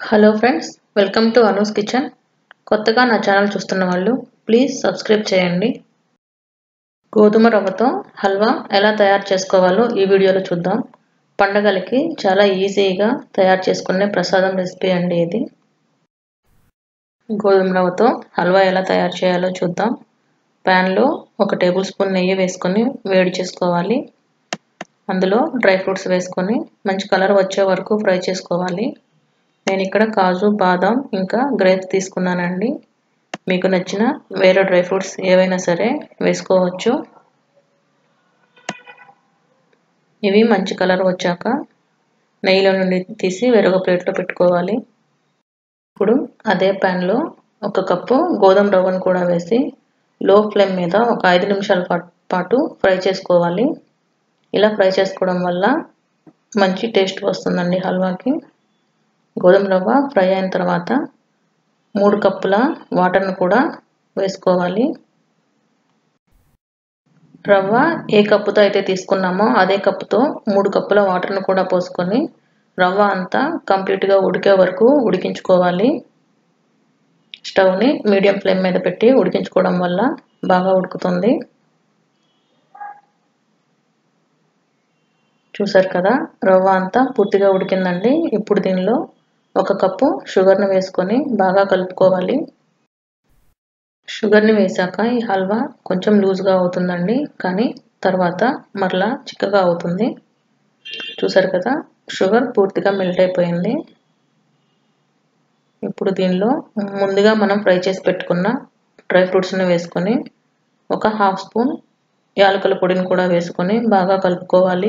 hello friends welcome to Anu's kitchen కొత్తగా నా channel చూస్తున్న వాళ్ళు ప్లీజ్ సబ్స్క్రైబ్ చేయండి గోధుమ రవ్వతో హల్వా ఎలా తయారు చేసుకోవాలో ఈ వీడియోలో చూద్దాం పండగలకి చాలా ఈజీగా తయారు చేసుకునే ప్రసాదం రెసిపీ అండి ఇది గోధుమ రవ్వతో హల్వా ఎలా తయారు చేయాలో చూద్దాం ప్యాన్లో ఒక టేబుల్ స్పూన్ నెయ్యి వేసుకొని వేడి చేసుకోవాలి అందులో డ్రై ఫ్రూట్స్ వేసుకొని మంచి కలర్ వచ్చే వరకు ఫ్రై చేసుకోవాలి నేను ఇక్కడ కాజు బాదం ఇంకా గ్రేప్స్ తీసుకున్నానండి మీకు నచ్చిన వేరే డ్రై ఫ్రూట్స్ ఏవైనా సరే వేసుకోవచ్చు ఇవి మంచి కలర్ వచ్చాక నెయ్యిలో నుండి తీసి వేరొక ప్లేట్లో పెట్టుకోవాలి ఇప్పుడు అదే ప్యాన్లో ఒక కప్పు గోధుమ రవ్వను కూడా వేసి లో ఫ్లేమ్ మీద ఒక ఐదు నిమిషాల పాటు ఫ్రై చేసుకోవాలి ఇలా ఫ్రై చేసుకోవడం వల్ల మంచి టేస్ట్ వస్తుందండి హల్వాకి గోధుమ రవ్వ ఫ్రై అయిన తర్వాత మూడు కప్పుల వాటర్ను కూడా వేసుకోవాలి రవ్వ ఏ కప్పుతో అయితే తీసుకున్నామో అదే కప్పుతో మూడు కప్పుల వాటర్ను కూడా పోసుకొని రవ్వ అంతా కంప్లీట్గా ఉడికే వరకు ఉడికించుకోవాలి స్టవ్ని మీడియం ఫ్లేమ్ మీద పెట్టి ఉడికించుకోవడం వల్ల బాగా ఉడుకుతుంది చూసారు కదా రవ్వ అంతా పూర్తిగా ఉడికిందండి ఇప్పుడు దీనిలో ఒక కప్పు షుగర్ని వేసుకొని బాగా కలుపుకోవాలి షుగర్ని వేసాక ఈ హల్వా కొంచెం లూజ్గా అవుతుందండి కానీ తర్వాత మరలా చిక్కగా అవుతుంది చూసారు కదా షుగర్ పూర్తిగా మెల్ట్ అయిపోయింది ఇప్పుడు దీనిలో ముందుగా మనం ఫ్రై చేసి పెట్టుకున్న డ్రై ఫ్రూట్స్ని వేసుకొని ఒక హాఫ్ స్పూన్ యాలకుల పొడిని కూడా వేసుకొని బాగా కలుపుకోవాలి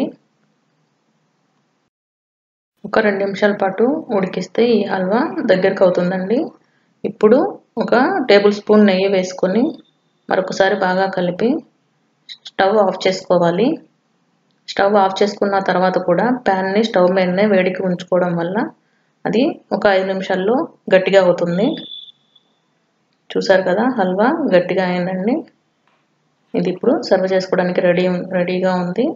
ఒక రెండు నిమిషాల పాటు ఉడికిస్తే ఈ హల్వా దగ్గరకు అవుతుందండి ఇప్పుడు ఒక టేబుల్ స్పూన్ నెయ్యి వేసుకొని మరొకసారి బాగా కలిపి స్టవ్ ఆఫ్ చేసుకోవాలి స్టవ్ ఆఫ్ చేసుకున్న తర్వాత కూడా ప్యాన్ని స్టవ్ మీదనే వేడికి ఉంచుకోవడం వల్ల అది ఒక ఐదు నిమిషాల్లో గట్టిగా అవుతుంది చూసారు కదా హల్వా గట్టిగా అయిందండి ఇది ఇప్పుడు సర్వ్ చేసుకోవడానికి రెడీ రెడీగా ఉంది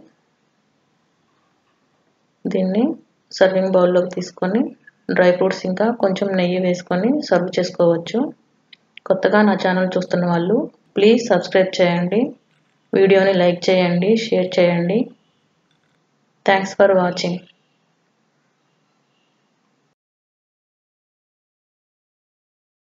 దీన్ని సర్వింగ్ బౌల్లోకి తీసుకొని డ్రై ఫ్రూట్స్ ఇంకా కొంచెం నెయ్యి వేసుకొని సర్వ్ చేసుకోవచ్చు కొత్తగా నా ఛానల్ చూస్తున్న వాళ్ళు ప్లీజ్ సబ్స్క్రైబ్ చేయండి వీడియోని లైక్ చేయండి షేర్ చేయండి థ్యాంక్స్ ఫర్ వాచింగ్